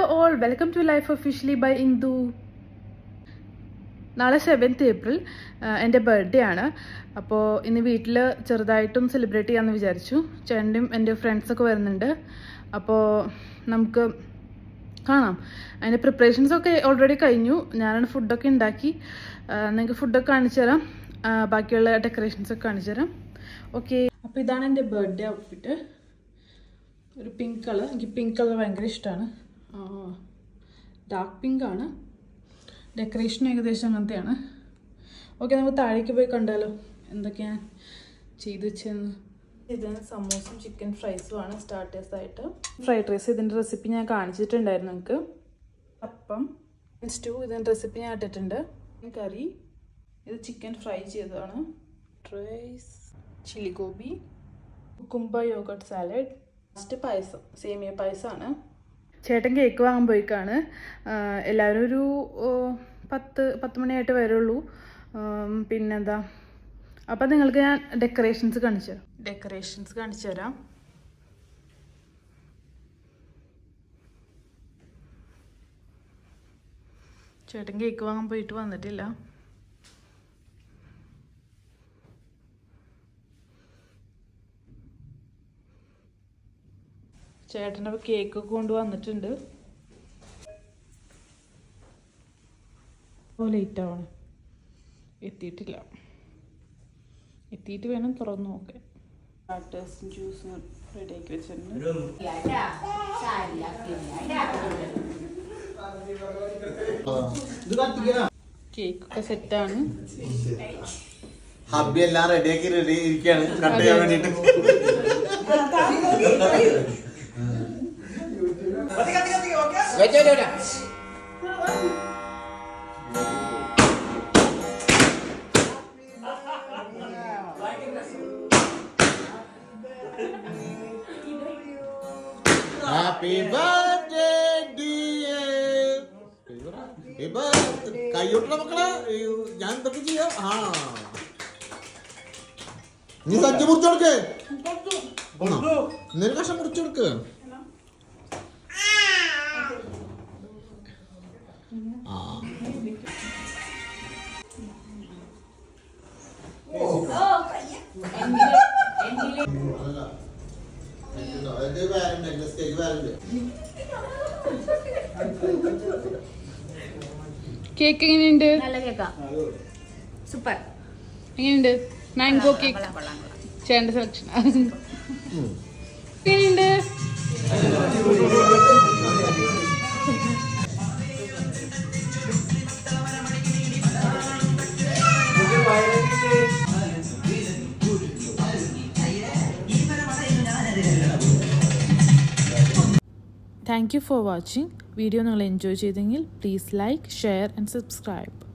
all welcome to life officially by Indu നാളെ seventh April എൻ്റെ birthday ആണ് അപ്പോൾ ഇന്ന് വീട്ടിൽ ചെറുതായിട്ടും സെലിബ്രേറ്റ് ചെയ്യാമെന്ന് വിചാരിച്ചു ചേട്ടനും എൻ്റെ ഫ്രണ്ട്സൊക്കെ വരുന്നുണ്ട് അപ്പോൾ നമുക്ക് കാണാം അതിൻ്റെ പ്രിപ്പറേഷൻസ് ഒക്കെ ഓൾറെഡി കഴിഞ്ഞു ഞാനാണ് ഫുഡൊക്കെ ഉണ്ടാക്കി നിങ്ങൾക്ക് ഫുഡൊക്കെ കാണിച്ചു തരാം ആ, ബാക്കിയുള്ള ഡെക്കറേഷൻസ് ഒക്കെ കാണിച്ചു തരാം ഓക്കെ അപ്പോൾ ഇതാണ് എൻ്റെ ബർത്ത്ഡേ ഔട്ട്ഫിറ്റ് ഒരു പിങ്ക് കളർ എനിക്ക് പിങ്ക് കളർ ഭയങ്കര ഇഷ്ടമാണ് ഡാർക്ക് പിങ്ക് ആണ് ഡെക്കറേഷൻ ഏകദേശം അങ്ങനത്തെയാണ് ഓക്കെ നമുക്ക് താഴേക്ക് പോയി കണ്ടാലോ എന്തൊക്കെയാണ് ചെയ്ത് വെച്ചതെന്ന് ഇതിന് സമോസും ചിക്കൻ ഫ്രൈസും ആണ് സ്റ്റാർട്ടേഴ്സ് ആയിട്ട് ഫ്രൈഡ് റൈസ് ഇതിൻ്റെ റെസിപ്പി ഞാൻ കാണിച്ചിട്ടുണ്ടായിരുന്നു നിങ്ങൾക്ക് അപ്പം സ്റ്റൂ ഇതിൻ്റെ റെസിപ്പി ഞാൻ ഇട്ടിട്ടുണ്ട് കറി ഇത് ചിക്കൻ ഫ്രൈ ചെയ്തതാണ് rice chilli gobi cucumber yoghurt salad first payasam semiya പായസമാണ് ചേട്ടൻ കേക്ക് വാങ്ങാൻ പോയിക്കാണ് ആഹ് എല്ലാവരും ഒരു ഓ, പത്ത് പത്ത് മണിയായിട്ട് വരുള്ളൂ ആം, പിന്നെന്താ അപ്പം നിങ്ങൾക്ക് ഞാൻ ഡെക്കറേഷൻസ് കാണിച്ചു തരാം ഡെക്കറേഷൻസ് കാണിച്ചു തരാം ചേട്ടൻ കേക്ക് വാങ്ങാൻ പോയിട്ട് വന്നിട്ടില്ല ചേട്ടൻ്റെ കേക്ക് കൊണ്ട് വന്നിട്ടുണ്ട് അപ്പോൾ ലേറ്റ് ആവണം എത്തിയിട്ടില്ല എത്തിയിട്ട് വേണം തുറന്നു നോക്കാൻ സ്റ്റാർട്ടേഴ്സും ജ്യൂസും റെഡിയാക്കി വെച്ചിട്ടുണ്ട് കേക്കൊക്കെ സെറ്റാണ് ഹബി എല്ലാം റെഡിയാക്കി റെഡി ഇരിക്കുകയാണ് കട്ട് ചെയ്യാൻ വേണ്ടിട്ട് ഹാപ്പി ബർത്ത്ഡേ ഡിയർ കൈയോട്ടണ മക്കളെ അയ്യോ, ഞാൻ എന്തൊക്കെ ചെയ്യാം ആ നീ സജ്ജ മുറിച്ചു കൊടുക്ക് നിനക്ക് കഷം മുറിച്ചു കൊടുക്ക് ആ കേക്ക് എങ്ങനെയുണ്ട് നല്ല കേക്കാ സൂപ്പർ എങ്ങനെയുണ്ട് മാംഗോ കേക്ക് കൊള്ളാം കൊള്ളാം കൊള്ളാം ചേട്ടൻ്റെ സെലക്ഷൻ എങ്ങനെയുണ്ട് thank you for watching video നിങ്ങൾ എൻജോയ് ചെയ്തെങ്കിൽ please like share and subscribe